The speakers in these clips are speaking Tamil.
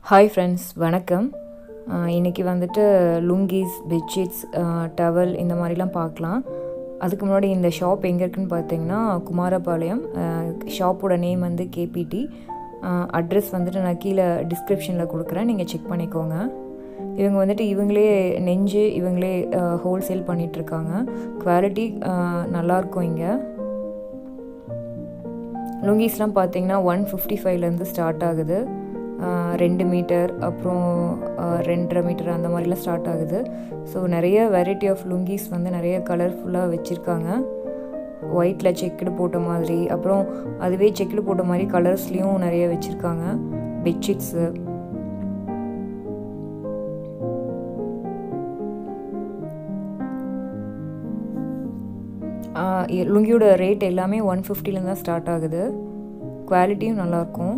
ஹாய் ஃப்ரெண்ட்ஸ் வணக்கம் இன்றைக்கி வந்துட்டு லுங்கீஸ் பெட்ஷீட்ஸ் டவல் இந்த மாதிரிலாம் பார்க்கலாம் அதுக்கு முன்னாடி இந்த ஷாப் எங்கே இருக்குன்னு பார்த்தீங்கன்னா குமாரபாளையம் ஷாப்போட நேம் வந்து கேபிடி அட்ரஸ் வந்துட்டு நான் கீழே டிஸ்கிரிப்ஷனில் கொடுக்குறேன் நீங்கள் செக் பண்ணிக்கோங்க இவங்க வந்துட்டு இவங்களே நெஞ்சு இவங்களே ஹோல்சேல் பண்ணிகிட்ருக்காங்க குவாலிட்டி நல்லாயிருக்கும் இங்கே லுங்கீஸ்லாம் பார்த்தீங்கன்னா ஒன் ஃபிஃப்டி ஃபைவ்லேருந்து ஸ்டார்ட் ஆகுது ரெண்டு மீட்டர் அப்புறம் ரெண்டரை மீட்டர் அந்த மாதிரிலாம் ஸ்டார்ட் ஆகுது ஸோ நிறைய வெரைட்டி ஆஃப் லுங்கீஸ் வந்து நிறைய கலர்ஃபுல்லாக வச்சுருக்காங்க ஒயிட்டில் செக்குடு போட்ட மாதிரி அப்புறம் அதுவே செக்குடு போட்ட மாதிரி கலர்ஸ்லேயும் நிறைய வச்சுருக்காங்க பெட்ஷீட்ஸு லுங்கியோட ரேட் எல்லாமே ஒன் ஃபிஃப்டிலேருந்து தான் ஸ்டார்ட் ஆகுது குவாலிட்டியும் நல்லாயிருக்கும்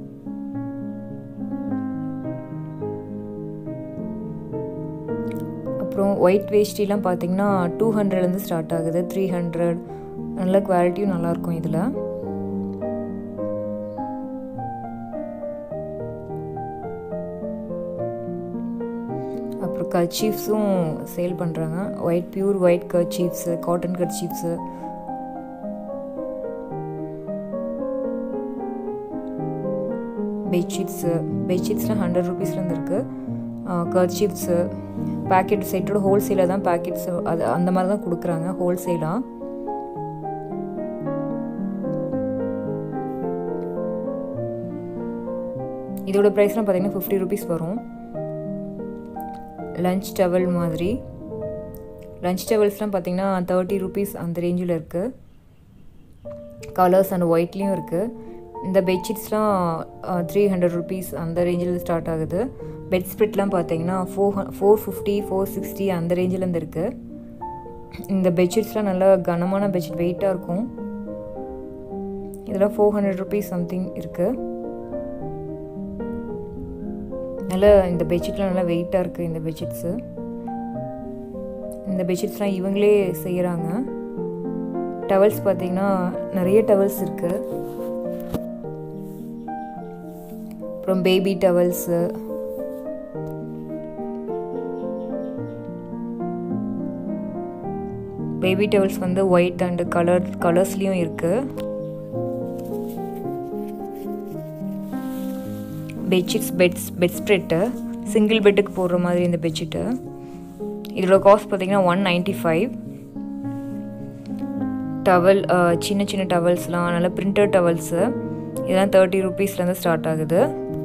அப்புறம் ஒயிட் வேஷ்டிலாம் பார்த்தீங்கன்னா டூ ஹண்ட்ரட்லேருந்து ஸ்டார்ட் ஆகுது த்ரீ ஹண்ட்ரட் நல்ல குவாலிட்டியும் நல்லாயிருக்கும் இதில் அப்புறம் கர்ச்சீஃப்ஸும் சேல் பண்ணுறாங்க white pure white kerchiefs cotton kerchiefs bedsheets பெட்ஷீட்ஸ்லாம் ஹண்ட்ரட் ருபீஸ்லேருந்து இருக்குது கர்ச்சீஃப்ஸு பேக்கெட் செட்டோட ஹோல்சேலாக தான் பேக்கெட்ஸ் அது அந்த மாதிரி தான் கொடுக்குறாங்க ஹோல்சேலாக இதோட ப்ரைஸ்லாம் பார்த்தீங்கன்னா ஃபிஃப்டி ருபீஸ் வரும் லஞ்ச் டவல் மாதிரி லஞ்ச் டவல்ஸ்லாம் பார்த்தீங்கன்னா தேர்ட்டி ருபீஸ் அந்த ரேஞ்சில் இருக்குது கலர்ஸ் அண்ட் ஒயிட்லேயும் இருக்குது இந்த பெட்ஷீட்ஸ்லாம் த்ரீ ஹண்ட்ரட் ருபீஸ் அந்த ரேஞ்சில் ஸ்டார்ட் ஆகுது பெட் ஸ்ப்ரிட்லாம் பார்த்தீங்கன்னா four four fifty four sixty அந்த ரேஞ்சிலேருந்து இருக்குது இந்த பெட்ஷீட்ஸ்லாம் நல்லா கனமான பெட்ஷீட் வெயிட்டாக இருக்கும் இதெல்லாம் ஃபோர் ஹண்ட்ரட் ருபீஸ் சம்திங் இருக்குது நல்லா இந்த பெட்ஷீட்லாம் நல்லா வெயிட்டாக இருக்குது இந்த பெட்ஷீட்ஸு இந்த பெட்ஷீட்ஸ்லாம் இவங்களே செய்கிறாங்க டவல்ஸ் பார்த்தீங்கன்னா நிறைய டவல்ஸ் இருக்குது அப்புறம் பேபி டவல்ஸு பேபி டவல்ஸ் வந்து ஒயிட் அண்ட் கலர் கலர்ஸ்லேயும் இருக்குது bedsheets beds bed spread single பெட்டுக்கு போடுற மாதிரி இந்த பெட்ஷீட்டு இதோட காஸ்ட் பார்த்தீங்கன்னா ஒன் நைன்ட்டி ஃபைவ் டவல் சின்ன சின்ன டவல்ஸ்லாம் நல்ல பிரிண்டட் டவல்ஸு இதெல்லாம் தேர்ட்டி ருபீஸ்லேருந்து ஸ்டார்ட் ஆகுது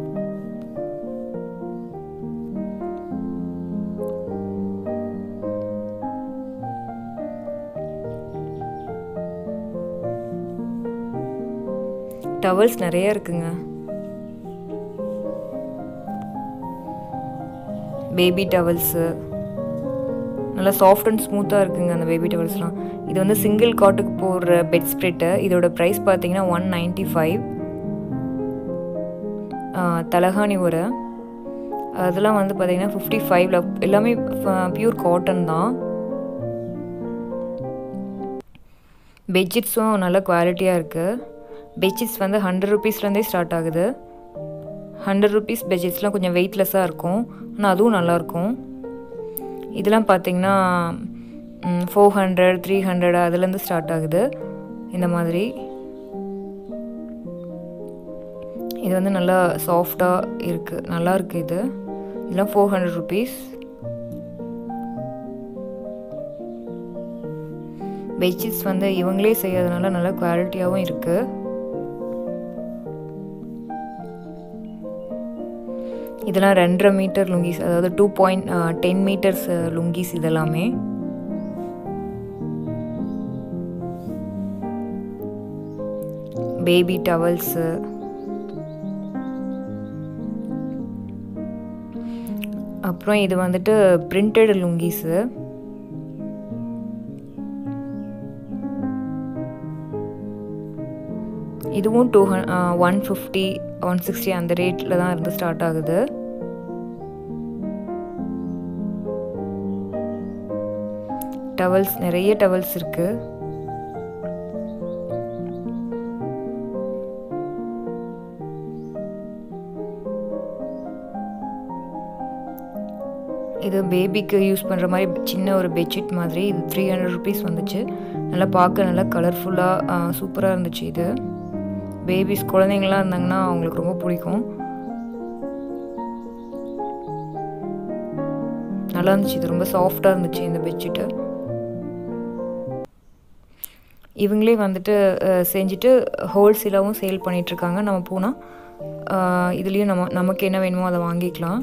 டவல்ஸ் நிறைய இருக்குங்க பேபி டவல்ஸு நல்லா சாஃப்ட் அண்ட் ஸ்மூத்தாக இருக்குங்க அந்த பேபி டவல்ஸ்லாம் இது வந்து சிங்கிள் காட்டுக்கு போடுற பெட் ஸ்ப்ரெட்டு இதோட ப்ரைஸ் பார்த்தீங்கன்னா ஒன் நைன்ட்டி ஃபைவ் தலகாணி உரை அதெல்லாம் வந்து பார்த்தீங்கன்னா ஃபிஃப்டி ஃபைவ்ல எல்லாமே பியூர் காட்டன் தான் பெட்ஷீட்ஸும் நல்ல குவாலிட்டியாக இருக்குது பெட்ஷீட்ஸ் வந்து ஹண்ட்ரட் ருபீஸ்லேருந்தே ஸ்டார்ட் ஆகுது ஹண்ட்ரட் ருபீஸ் பெட்ஷீட்ஸ்லாம் கொஞ்சம் வெயிட்லெஸ்ஸாக இருக்கும் ஆனால் அதுவும் நல்லாயிருக்கும் இதெல்லாம் பார்த்தீங்கன்னா ஃபோர் ஹண்ட்ரட் த்ரீ ஹண்ட்ரட் அதுலேருந்து ஸ்டார்ட் ஆகுது இந்த மாதிரி இது வந்து நல்லா சாஃப்டாக இருக்குது நல்லா இருக்குது இது இதெல்லாம் ஃபோர் ஹண்ட்ரட் ருபீஸ் பெட்ஷீட்ஸ் வந்து இவங்களே செய்யறதுனால நல்லா குவாலிட்டியாகவும் இருக்குது இதெல்லாம் ரெண்டரை மீட்டர் லுங்கீஸ் அதாவது two point ten metres lungis இதெல்லாமே பேபி டவல்ஸு அப்புறம் இது வந்துட்டு பிரிண்டட் லுங்கீஸு இதுவும் டூ ஹன் ஒன் ஃபிஃப்டி ஒன் சிக்ஸ்டி அந்த ரேட்டில் தான் இருந்து ஸ்டார்ட் ஆகுது டவல்ஸ் நிறைய டவல்ஸ் இருக்குது இது பேபிக்கு யூஸ் பண்ணுற மாதிரி சின்ன ஒரு பெட்ஷீட் மாதிரி இது த்ரீ ஹண்ட்ரட் ருபீஸ் வந்துச்சு நல்லா பார்க்க நல்லா கலர்ஃபுல்லாக சூப்பராக இருந்துச்சு இது பேபிஸ் குழந்தைங்களாம் இருந்தாங்கன்னா அவங்களுக்கு ரொம்ப பிடிக்கும் நல்லா இருந்துச்சு இது ரொம்ப சாஃப்டாக இருந்துச்சு இந்த பெட்ஷீட்டு இவங்களே வந்துட்டு செஞ்சுட்டு ஹோல்சேலாகவும் சேல் பண்ணிகிட்ருக்காங்க நம்ம போனால் இதுலேயும் நம்ம நமக்கு என்ன வேணுமோ அதை வாங்கிக்கலாம்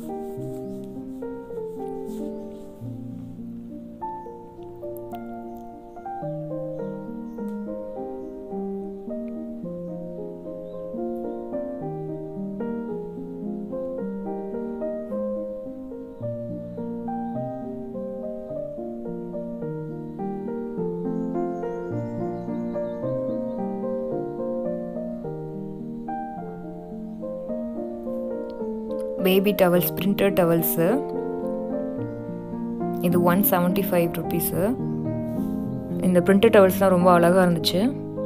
பேபி டவல்ஸ் பிரிண்டட் டவல்ஸு இது ஒன் செவன்ட்டி ஃபைவ் ருபீஸு இந்த பிரிண்டட் டவல்ஸ்லாம் ரொம்ப அழகாக இருந்துச்சு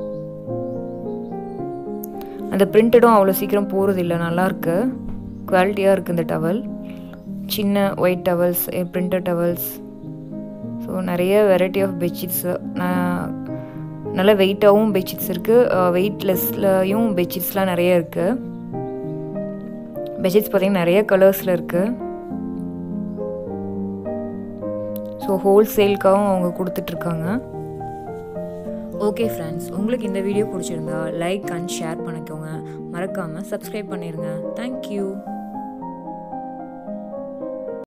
அந்த பிரிண்டடும் அவ்வளோ சீக்கிரம் போகிறது இல்லை நல்லாயிருக்கு குவாலிட்டியாக இருக்குது இந்த டவல் சின்ன white towels printed towels so நிறைய வெரைட்டி ஆஃப் பெட்ஷீட்ஸு நல்ல வெயிட்டாகவும் பெட்ஷீட்ஸ் இருக்குது வெயிட்லெஸ்லையும் பெட்ஷீட்ஸ்லாம் நிறைய இருக்குது பெட்ஷீட்ஸ் பார்த்திங்கன்னா நிறைய கலர்ஸில் இருக்குது ஸோ ஹோல்சேலுக்காகவும் அவங்க கொடுத்துட்ருக்காங்க ஓகே ஃப்ரெண்ட்ஸ் உங்களுக்கு இந்த வீடியோ பிடிச்சிருந்தா லைக் அண்ட் ஷேர் பண்ணிக்கோங்க மறக்காமல் சப்ஸ்கிரைப் பண்ணிடுங்க தேங்க்யூ